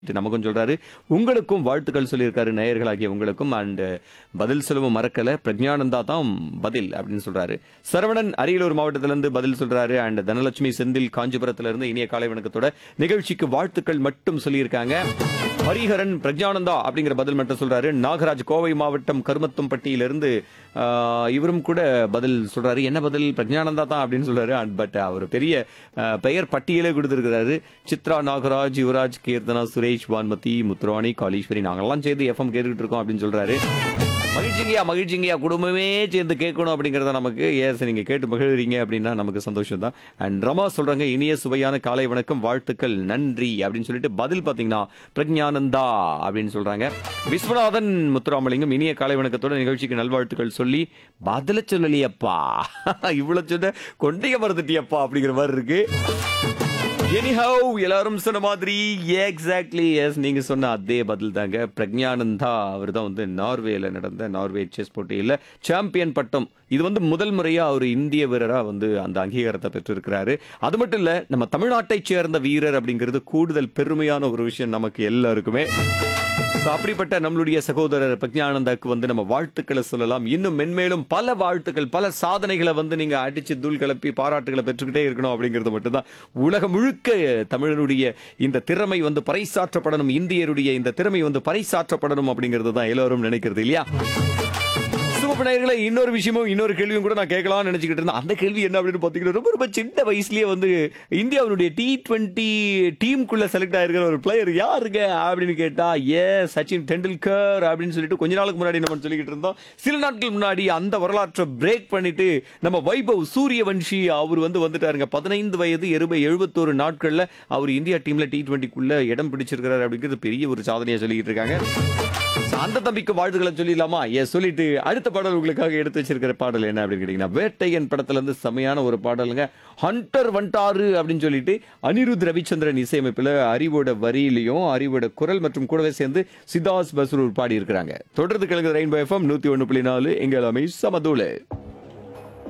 இது நமக்கும் சொல்றாரு உங்களுக்கும் வாழ்த்துக்கள் சொல்லியிருக்காரு நேயர்களாகிய உங்களுக்கும் அண்ட் பதில் சொல்லவும் மறக்கல பிரஜானந்தா தான் பதில் அப்படின்னு சொல்றாரு சரவணன் அரியலூர் மாவட்டத்துல இருந்து பதில் சொல்றாரு அண்ட் தனலட்சுமி செந்தில் காஞ்சிபுரத்துல இருந்து இனிய காலை வணக்கத்தோட நிகழ்ச்சிக்கு வாழ்த்துக்கள் மட்டும் சொல்லியிருக்காங்க ஹரிஹரன் பிரஜானந்தா அப்படிங்கிற பதில் மட்டும் சொல்றாரு நாகராஜ் கோவை மாவட்டம் கருமத்தம்பட்டியிலிருந்து ஆஹ், இவரும் கூட பதில் சொல்றாரு என்ன பதில் பிரஜானந்தா தான் அப்படின்னு சொல்றாரு பட் அவர் பெரிய ஆஹ், பெயர் பட்டியலே கொடுத்திருக்கிறாரு சித்ரா நாகராஜ் யுவராஜ் கீர்த்தனா சுரேஷ் வான்மதி முத்துராணி காளீஸ்வரி நாங்கெல்லாம் சேர்ந்து எஃப்எம் கேட்டுக்கிட்டு இருக்கோம் அப்படின்னு சொல்றாரு மகிழ்ச்சிங்கயா மகிழ்ச்சிங்கயா குடும்பமே சேர்ந்து கேட்கணும் அப்படிங்கறத நமக்கு ஏஸ் நீங்க கேட்டு மகிழ்றீங்க அப்படின்னா நமக்கு சந்தோஷம் தான் அண்ட் ரமா சொல்றாங்க இனிய சுவையான காலை வணக்கம் வாழ்த்துக்கள் நன்றி அப்படின்னு சொல்லிட்டு பதில் பாத்தீங்கன்னா பிரஜானந்தா அப்படின்னு சொல்றாங்க விஸ்வநாதன் முத்துராமலிங்கம் இனிய காலை வணக்கத்தோட நிகழ்ச்சிக்கு நல்வாழ்த்துக்கள் சொல்லி பதில சொல்லலையப்பா இவ்வளவு சொன்ன கொண்டைய மறந்துட்டியப்பா அப்படிங்கிற மாதிரி இருக்கு எனிஹவ் எல்லாரும் சொன்ன மாதிரி எக்ஸாக்ட்லி எஸ் நீங்க சொன்ன அதே பதில் தாங்க பிரக்ஞானந்தா அவர் தான் வந்து நார்வேல நடந்த நார்வே செஸ் போட்டியில் சாம்பியன் பட்டம் இது வந்து முதல் முறையா அவர் இந்திய வீரரா வந்து அந்த அங்கீகாரத்தை பெற்றிருக்கிறாரு அது மட்டும் இல்ல நம்ம தமிழ்நாட்டைச் சேர்ந்த வீரர் அப்படிங்கிறது கூடுதல் பெருமையான ஒரு விஷயம் நமக்கு எல்லாருக்குமே So, அப்படிப்பட்ட நம்மளுடைய சகோதரர் பிரக்ஞானந்தாக்கு வந்து நம்ம வாழ்த்துக்களை சொல்லலாம் இன்னும் மென்மேலும் பல வாழ்த்துக்கள் பல சாதனைகளை வந்து நீங்க அடிச்சு தூள் கிளப்பி பாராட்டுகளை பெற்றுக்கிட்டே இருக்கணும் அப்படிங்கிறது மட்டும்தான் உலகம் முழுக்க தமிழனுடைய இந்த திறமை வந்து பறைசாற்றப்படணும் இந்தியருடைய இந்த திறமை வந்து பறைசாற்றப்படணும் அப்படிங்கிறது தான் எல்லாரும் நினைக்கிறது இல்லையா சிவப்பு நேயர்களே இன்னொரு விஷயமும் இன்னொரு கேள்வியும் கூட நான் கேட்கலாம்னு நினைச்சுக்கிட்டு இருந்தேன் அந்த கேள்வி என்ன அப்படின்னு பாத்தீங்கன்னா ரொம்ப ரொம்ப சின்ன வயசுலயே வந்து இந்தியாவுடைய டி டுவெண்ட்டி டீமுக்குள்ள செலக்ட் ஆயிருக்கிற ஒரு பிளேயர் யாருங்க அப்படின்னு கேட்டா ஏ சச்சின் டெண்டுல்கர் அப்படின்னு சொல்லிட்டு கொஞ்ச நாளுக்கு முன்னாடி நம்ம சொல்லிக்கிட்டு இருந்தோம் சில நாட்கள் முன்னாடி அந்த வரலாற்றை பிரேக் பண்ணிட்டு நம்ம வைபவ் சூரியவன்ஷி அவர் வந்து வந்துட்டாருங்க பதினைந்து வயது எருபை எழுபத்தோரு நாட்கள்ல அவர் இந்தியா டீம்ல டி டுவெண்ட்டிக்குள்ள இடம் பிடிச்சிருக்கிறாரு அப்படிங்கிறது பெரிய ஒரு சாதனையா சொல்லிக்கிட்டு இருக்காங்க So, அந்த தம்பிக்கு வாழ்த்துக்களை சொல்லிடலாமா ஏ சொல்லிட்டு அடுத்த பாடல் உங்களுக்காக எடுத்து வச்சிருக்கிற பாடல் என்ன அப்படின்னு கேட்டீங்கன்னா வேட்டையன் படத்துல இருந்து செமையான ஒரு பாடலுங்க ஹண்டர் வண்டாரு அப்படின்னு சொல்லிட்டு அனிருத் ரவிச்சந்திரன் இசையமைப்புல அறிவோட வரியிலையும் அறிவோட குரல் மற்றும் கூடவே சேர்ந்து சித்தாஸ் பஸ்ரூர் பாடி இருக்கிறாங்க தொடர்ந்து கிழக்கு ரெயின்போ எஃப்எம் நூத்தி ஒண்ணு புள்ளி நாலு எங்க எல்லாமே சமதூளு